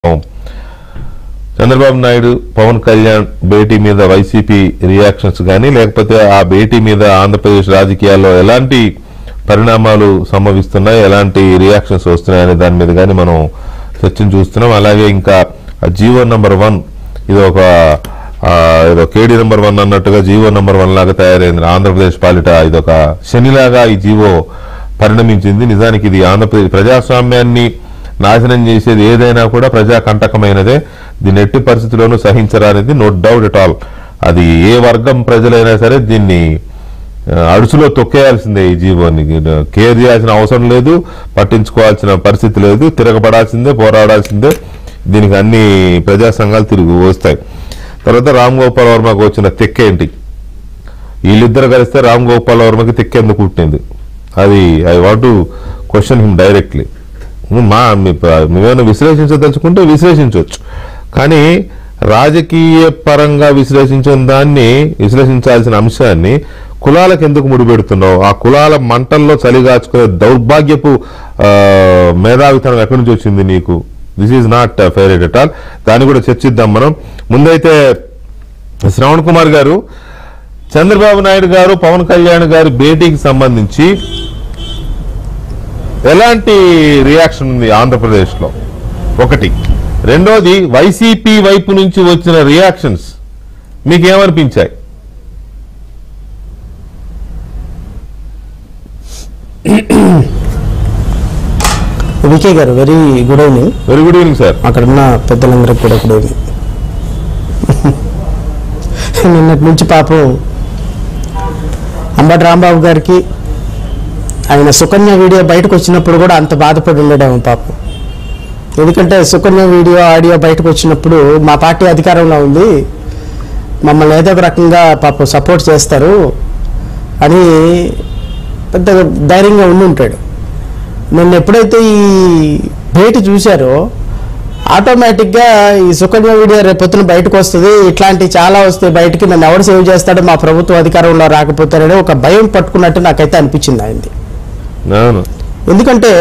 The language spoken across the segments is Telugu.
చంద్రబాబు నాయుడు పవన్ కళ్యాణ్ భేటీ మీద వైసీపీ రియాక్షన్స్ కానీ లేకపోతే ఆ భేటీ మీద ఆంధ్రప్రదేశ్ రాజకీయాల్లో ఎలాంటి పరిణామాలు సంభవిస్తున్నాయి ఎలాంటి రియాక్షన్స్ వస్తున్నాయి అనే దాని మీద కానీ మనం చర్చను చూస్తున్నాం అలాగే ఇంకా జీవో నంబర్ వన్ ఇది ఒక ఆ, ఏదో కేడీ నెంబర్ వన్ అన్నట్టుగా జీవో నెంబర్ వన్ లాగా తయారైంది ఆంధ్రప్రదేశ్ పాలిట ఇది ఒక శనిలాగా ఈ జీవో పరిణమించింది నిజానికి ఇది ఆంధ్రప్రదేశ్ ప్రజాస్వామ్యాన్ని నాశనం చేసేది ఏదైనా కూడా ప్రజా కంటకమైనదే దీన్ని ఎట్టి పరిస్థితుల్లోనూ సహించరానిది నో డౌట్ ఎట్ ఆల్ అది ఏ వర్గం ప్రజలైనా సరే దీన్ని ఆ, అడుసులో తొక్కేయాల్సిందే ఈ జీవోని కేర్ చేయాల్సిన అవసరం లేదు పట్టించుకోవాల్సిన పరిస్థితి లేదు తిరగబడాల్సిందే పోరాడాల్సిందే దీనికి అన్ని ప్రజా సంఘాలు తిరిగి వస్తాయి తర్వాత రామ్ గోపాల్ వర్మకు వచ్చిన తెక్కేంటి వీళ్ళిద్దరు కలిస్తే రామ్ గోపాల్ వర్మకి తెక్కేందుకు పుట్టింది అది I want to question him directly మా మీ- మేమేమైనా విశ్లేషించదలుచుకుంటే విశ్లేషించవచ్చు కానీ రాజకీయ పరంగా విశ్లేషించిన దాన్ని విశ్లేషించాల్సిన అంశాన్ని కులాలకు ఎందుకు ముడిపెడుతున్నావు ఆ కులాల మంటల్లో చలిగాచుకునే దౌర్భాగ్యపు ఆ, మేధావితనం ఎక్కడి నుంచి వచ్చింది నీకు this is not fair at all దాన్ని కూడా చర్చిద్దాం మనం ముందైతే శ్రవణ్ కుమార్ గారు చంద్రబాబు నాయుడు గారు పవన్ కళ్యాణ్ గారి భేటీకి సంబంధించి ఎలాంటి రియాక్షన్ ఉంది ఆంధ్రప్రదేశ్ లో ఒకటి రెండోది వైసీపీ వైపు నుంచి వచ్చిన రియాక్షన్స్ మీకు ఏమనిపించాయి వికే గారు very good evening very good evening sir అక్కడ ఉన్న పెద్దలందరికీ కూడా గుడ్ ఈవినింగ్ నిన్నటి నుంచి పాపం అంబటి రాంబాబు గారికి ఆయన సుకన్య వీడియో బయటకు వచ్చినప్పుడు కూడా అంత బాధపడి ఉండడేమో పాపం ఎందుకంటే సుకన్య వీడియో ఆడియో బయటకు వచ్చినప్పుడు మా పార్టీ అధికారంలో ఉంది మమ్మల్ని ఏదో ఒక రకంగా పాపం సపోర్ట్ చేస్తారు అని పెద్ద ధైర్యంగా ఉండి ఉంటాడు నిన్న ఎప్పుడైతే ఈ భేటీ చూశారో ఆటోమేటిక్గా ఈ సుకన్య వీడియో రేపొద్దున బయటకు వస్తుంది ఇట్లాంటి చాలా వస్తాయి బయటికి నన్ను ఎవరు సేవ్ చేస్తాడో మా ప్రభుత్వ అధికారంలో రాకపోతారని ఒక భయం పట్టుకున్నట్టు నాకైతే అనిపించింది ఆయనది అవును ఎందుకంటే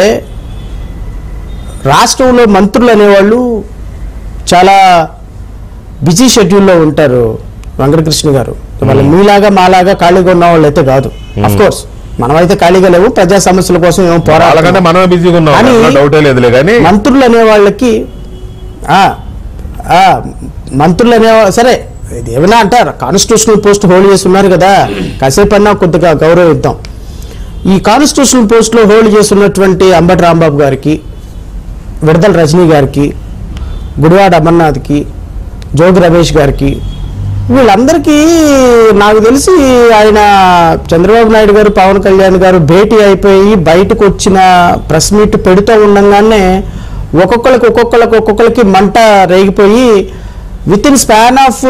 రాష్ట్రంలో మంత్రులు అనేవాళ్ళు చాలా బిజీ షెడ్యూల్లో ఉంటారు వెంకటకృష్ణ గారు వాళ్ళ మీలాగా మాలాగా ఖాళీగా ఉన్న వాళ్ళు అయితే కాదు అఫ్ కోర్స్ మనమైతే ఖాళీగా లేవు ప్రజా సమస్యల కోసం ఏమో వాళ్ళకంటే పోరాడాలంటే మనమే బిజీగా ఉన్నాం కానీ- అందులో డౌటే లేదులే కానీ మంత్రులు అనే వాళ్ళకి ఆ, ఆ, మంత్రులు అనే సరే ఇది ఏమైనా అంటారు కాన్స్టిట్యూషనల్ పోస్ట్ హోల్డ్ చేసి ఉన్నారు కదా కాసేపు అన్నా కొద్దిగా గౌరవిద్దాం ఈ కాన్స్టిట్యూషనల్ పోస్ట్లో హోల్డ్ చేస్తున్నటువంటి అంబటి రాంబాబు గారికి విడదల రజనీ గారికి గుడివాడ అమర్నాథ్కి జోగి రమేష్ గారికి వీళ్ళందరికీ నాకు తెలిసి ఆయన చంద్రబాబు నాయుడు గారు పవన్ కళ్యాణ్ గారు భేటీ అయిపోయి బయటకు వచ్చిన ప్రెస్ మీట్ పెడుతూ ఉండగానే ఒక్కొక్కరికి ఒక్కొక్కరికి ఒక్కొక్కరికి మంట రేగిపోయి with in span of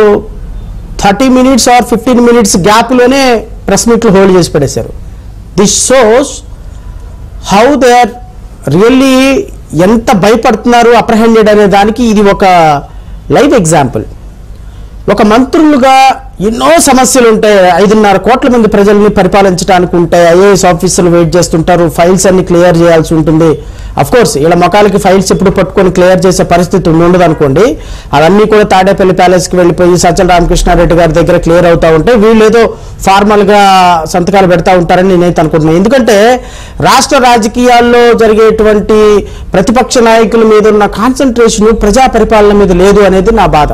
thirty minutes or fifteen minutes గ్యాప్లోనే ప్రెస్ మీట్లు హోల్డ్ చేసి పడేశారు this shows how they are really ఎంత భయపడుతున్నారు అప్రహెండెడ్ అనే దానికి ఇది ఒక లైవ్ ఎగ్జాంపుల్ ఒక మంత్రులుగా ఎన్నో సమస్యలు ఉంటాయి ఐదున్నర కోట్ల మంది ప్రజల్ని పరిపాలించడానికి ఉంటాయి ఐఏఎస్ ఆఫీసర్లు వెయిట్ చేస్తుంటారు ఫైల్స్ అన్ని క్లియర్ చేయాల్సి ఉంటుంది అఫ్ కోర్స్ వీళ్ళ మొఖాలకి ఫైల్స్ ఎప్పుడు పట్టుకొని క్లియర్ చేసే పరిస్థితి ఉండదు అనుకోండి అవన్నీ కూడా తాడేపల్లి ప్యాలెస్కి వెళ్ళిపోయి సజ్జల రామకృష్ణారెడ్డి గారి దగ్గర క్లియర్ అవుతా ఉంటాయి వీళ్ళు ఏదో ఫార్మల్గా సంతకాలు పెడతా ఉంటారని నేనైతే అనుకుంటున్నాను ఎందుకంటే రాష్ట్ర రాజకీయాల్లో జరిగేటువంటి ప్రతిపక్ష నాయకుల మీద ఉన్న కాన్సన్ట్రేషన్ ప్రజా పరిపాలన మీద లేదు అనేది నా బాధ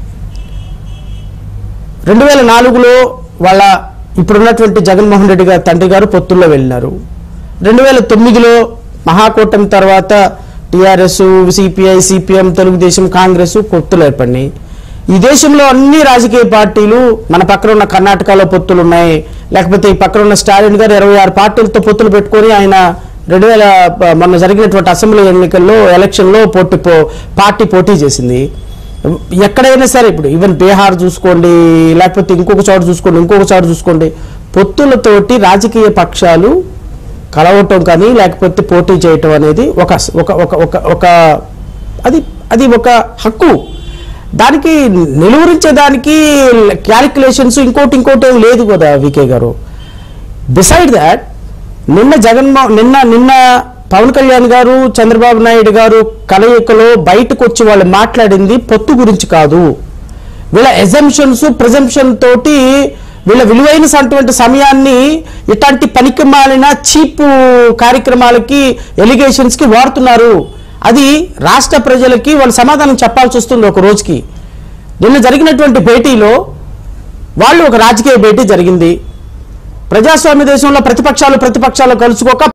రెండు వేల నాలుగులో వాళ్ళ ఇప్పుడున్నటువంటి జగన్మోహన్ రెడ్డి గారి తండ్రి గారు పొత్తుల్లో వెళ్ళినారు రెండు వేల తొమ్మిదిలో మహాకూటమి తర్వాత TRS CPI CPM Telugu Desam Congress పొత్తులు ఏర్పడినాయి ఈ దేశంలో అన్ని రాజకీయ పార్టీలు మన పక్కన ఉన్న కర్ణాటకలో పొత్తులు ఉన్నాయి లేకపోతే ఈ పక్కన ఉన్న స్టాలిన్ గారు ఇరవై ఆరు పార్టీలతో పొత్తులు పెట్టుకొని ఆయన రెండు వేల మొన్న జరిగినటువంటి అసెంబ్లీ ఎన్నికల్లో ఎలక్షన్లో పోటీ పో పార్టీ పోటీ చేసింది ఎక్కడైనా సరే ఇప్పుడు ఈవెన్ బీహార్ చూసుకోండి లేకపోతే ఇంకొక చోట చూసుకోండి ఇంకొక చోట చూసుకోండి పొత్తులతోటి రాజకీయ పక్షాలు కలవటం కానీ లేకపోతే పోటీ చేయటం అనేది ఒక ఒక ఒక ఒక ఒక అది అది ఒక హక్కు దానికి నిలువరించేదానికి క్యాలిక్యులేషన్స్ ఇంకోటి ఇంకోటి ఏం లేదు కదా వికే గారు బిసైడ్ దాట్ నిన్న జగన్మో నిన్న నిన్న పవన్ కళ్యాణ్ గారు చంద్రబాబు నాయుడు గారు కలయికలో బయటకు వచ్చి వాళ్ళు మాట్లాడింది పొత్తు గురించి కాదు వీళ్ళ ఎజంప్షన్స్ ప్రిజంప్షన్ తోటి వీళ్ళ విలువైన అటువంటి సమయాన్ని ఇట్లాంటి పనికి మాలిన చీప్ కార్యక్రమాలకి ఎలిగేషన్స్ కి వాడుతున్నారు అది రాష్ట్ర ప్రజలకి వాళ్ళు సమాధానం చెప్పాల్సి వస్తుంది ఒక రోజుకి నిన్న జరిగినటువంటి భేటీలో వాళ్ళు ఒక రాజకీయ భేటీ జరిగింది ప్రజాస్వామ్య దేశంలో ప్రతిపక్షాలు ప్రతిపక్షాలు కలుసుకోక